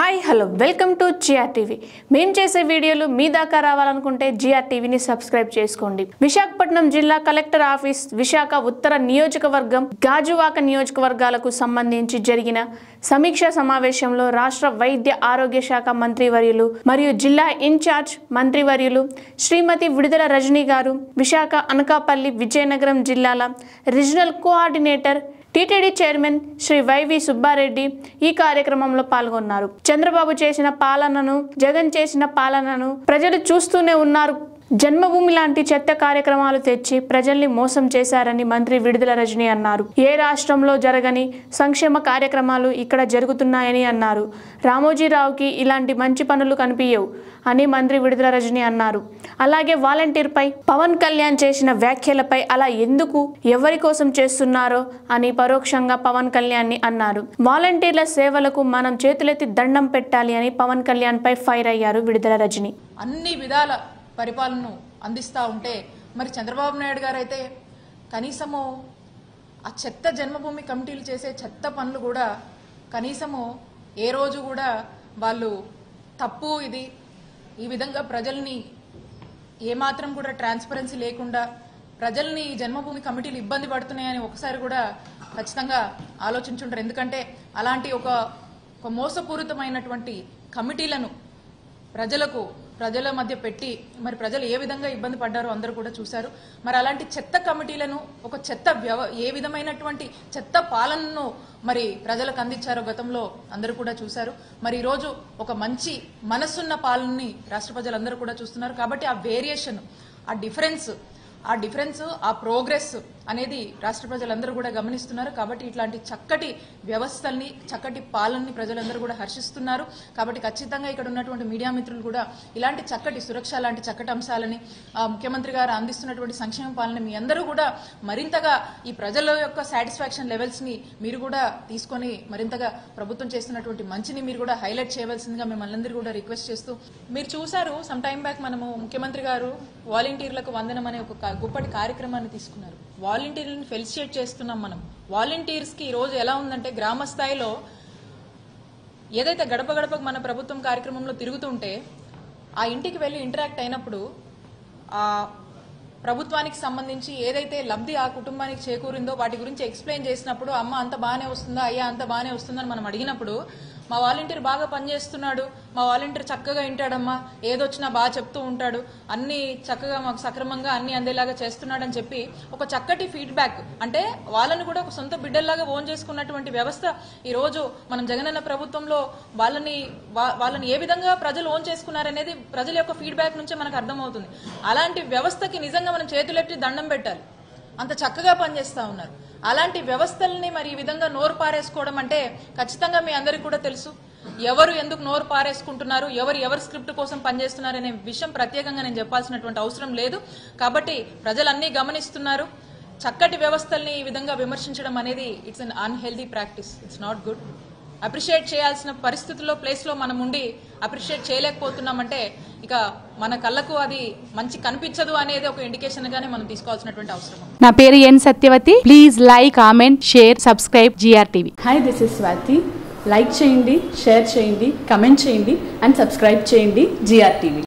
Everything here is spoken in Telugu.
Hi hello welcome to GR TV మేము చేసే వీడియోలు మీ దాకా రావాలనుకుంటే జిఆర్ టీవీని సబ్స్క్రైబ్ చేసుకోండి విశాఖపట్నం జిల్లా కలెక్టర్ ఆఫీస్ విశాఖ ఉత్తర నియోజకవర్గం గాజువాక నియోజకవర్గాలకు సంబంధించి జరిగిన సమీక్ష సమావేశంలో రాష్ట్ర వైద్య ఆరోగ్య శాఖ మంత్రివర్యులు మరియు జిల్లా ఇన్ఛార్జ్ మంత్రివర్యులు శ్రీమతి విడుదల రజనీ గారు విశాఖ అనకాపల్లి విజయనగరం జిల్లాల regional coordinator TTD chairman Shri YV Subba Reddy ఈ కార్యక్రమంలో పాల్గొన్నారు చంద్రబాబు చేసిన పాలనను జగన్ చేసిన పాలనను ప్రజలు చూస్తూనే ఉన్నారు జన్మభూమి లాంటి చెత్త కార్యక్రమాలు తెచ్చి ప్రజల్ని మోసం చేశారని మంత్రి విడుదల రజని అన్నారు ఏ రాష్ట్రంలో జరగని సంక్షేమ కార్యక్రమాలు ఇక్కడ జరుగుతున్నాయని అన్నారు రామోజీరావుకి ఇలాంటి మంచి పనులు కనిపించవు అని మంత్రి విడుదల రజని అన్నారు అలాగే వాలంటీర్పై పవన్ కళ్యాణ్ చేసిన వ్యాఖ్యలపై అలా ఎందుకు ఎవరి కోసం చేస్తున్నారో అని పరోక్షంగా పవన్ కళ్యాణ్ని అన్నారు వాలంటీర్ల సేవలకు మనం చేతులెత్తి దండం పెట్టాలి అని పవన్ కళ్యాణ్ పై ఫైర్ అయ్యారు విడుదల రజని అన్ని విధాల పరిపాలనను అందిస్తూ ఉంటే మరి చంద్రబాబు నాయుడు గారు అయితే కనీసము ఆ చెత్త జన్మభూమి కమిటీలు చేసే చెత్త పనులు కూడా కనీసము ఏ రోజు కూడా వాళ్ళు తప్పు ఇది ఈ విధంగా ప్రజల్ని ఏమాత్రం కూడా ట్రాన్స్పరెన్సీ లేకుండా ప్రజల్ని ఈ జన్మభూమి కమిటీలు ఇబ్బంది పడుతున్నాయని ఒకసారి కూడా ఖచ్చితంగా ఆలోచించుంటారు ఎందుకంటే అలాంటి ఒక ఒక మోసపూరితమైనటువంటి కమిటీలను ప్రజలకు ప్రజల మధ్య పెట్టి మరి ప్రజలు ఏ విధంగా ఇబ్బంది పడ్డారో అందరూ కూడా చూశారు మరి అలాంటి చెత్త కమిటీలను ఒక చెత్త వ్యవ ఏ విధమైనటువంటి చెత్త పాలనను మరి ప్రజలకు అందించారో గతంలో అందరూ కూడా చూశారు మరి ఈరోజు ఒక మంచి మనసున్న పాలనని రాష్ట్ర ప్రజలందరూ కూడా చూస్తున్నారు కాబట్టి ఆ వేరియేషన్ ఆ డిఫరెన్స్ ఆ డిఫరెన్స్ ఆ ప్రోగ్రెస్ అనేది రాష్ట్ర ప్రజలందరూ కూడా గమనిస్తున్నారు కాబట్టి ఇట్లాంటి చక్కటి వ్యవస్థల్ని చక్కటి పాలనని ప్రజలందరూ కూడా హర్షిస్తున్నారు కాబట్టి ఖచ్చితంగా ఇక్కడ ఉన్నటువంటి మీడియా మిత్రులు కూడా ఇలాంటి చక్కటి సురక్ష లాంటి చక్కటి అంశాలని ఆ, ముఖ్యమంత్రి గారు అందిస్తున్నటువంటి సంక్షేమ పాలన మీ అందరూ కూడా మరింతగా ఈ ప్రజల యొక్క సాటిస్ఫాక్షన్ లెవెల్స్ ని మీరు కూడా తీసుకొని మరింతగా ప్రభుత్వం చేస్తున్నటువంటి మంచిని మీరు కూడా హైలైట్ చేయవలసిందిగా మిమ్మల్ని అందరూ కూడా రిక్వెస్ట్ చేస్తూ మీరు చూసారు సమ్ టైం బ్యాక్ మనము ముఖ్యమంత్రి గారు వాలంటీర్లకు వందనం అనే ఒక కా- గొప్పటి కార్యక్రమాన్ని తీసుకున్నారు వాలంటీర్లను ఫెలిసియేట్ చేస్తున్నాం మనం వాలంటీర్స్ కి ఈ రోజు ఎలా ఉందంటే గ్రామ స్థాయిలో ఏదైతే గడప గడపకు మన ప్రభుత్వం కార్యక్రమంలో తిరుగుతుంటే ఆ ఇంటికి వెళ్ళి ఇంటరాక్ట్ అయినప్పుడు ఆ ప్రభుత్వానికి సంబంధించి ఏదైతే లబ్ధి ఆ కుటుంబానికి చేకూరిందో వాటి గురించి ఎక్స్ప్లెయిన్ చేసినప్పుడు అమ్మ అంత బాగానే వస్తుందా అయ్యా అంత బాగానే వస్తుందని మనం అడిగినప్పుడు మా వాలంటీర్ బాగా పనిచేస్తున్నాడు మా వాలంటీర్ చక్కగా వింటాడమ్మా ఏదొచ్చినా బాగా చెప్తూ ఉంటాడు అన్ని చక్కగా మాకు సక్రమంగా అన్ని అందేలాగా చేస్తున్నాడని చెప్పి ఒక చక్కటి ఫీడ్బ్యాక్ అంటే వాళ్ళని కూడా ఒక సొంత బిడ్డల్లాగా ఓన్ చేసుకున్నటువంటి వ్యవస్థ ఈ రోజు మనం జగనన్న ప్రభుత్వంలో వాళ్ళని వా- వాళ్ళని ఏ విధంగా ప్రజలు ఓన్ చేసుకున్నారనేది ప్రజల యొక్క ఫీడ్బ్యాక్ నుంచే మనకు అర్థమవుతుంది అలాంటి వ్యవస్థకి నిజంగా మనం చేతులెట్టి దండం పెట్టాలి అంత చక్కగా పనిచేస్తా ఉన్నారు అలాంటి వ్యవస్థల్ని మరి ఈ విధంగా నోరు పారేసుకోవడం అంటే ఖచ్చితంగా మీ అందరికీ కూడా తెలుసు ఎవరు ఎందుకు నోరు పారేసుకుంటున్నారు ఎవరు ఎవరి స్క్రిప్ట్ కోసం పనిచేస్తున్నారు అనే విషయం ప్రత్యేకంగా నేను చెప్పాల్సినటువంటి అవసరం లేదు కాబట్టి ప్రజలన్నీ గమనిస్తున్నారు చక్కటి వ్యవస్థల్ని ఈ విధంగా విమర్శించడం అనేది it's un unhealthy practice it's not good appreciate చేయాల్సిన పరిస్థితుల్లో ప్లేస్లో మనం ఉండి అప్రిషియేట్ చేయలేకపోతున్నామంటే ఇక మన కళ్ళకు అది మంచి కనిపించదు అనేది ఒక ఇండికేషన్ గానే మనం తీసుకోవాల్సినటువంటి అవసరం ఉంది. నా పేరు N Satyavathi please like comment share subscribe GR TV hi this is Swathi like చేయండి షేర్ చేయండి కమెంట్ చేయండి అండ్ సబ్స్క్రైబ్ చేయండి జిఆర్ టీవీ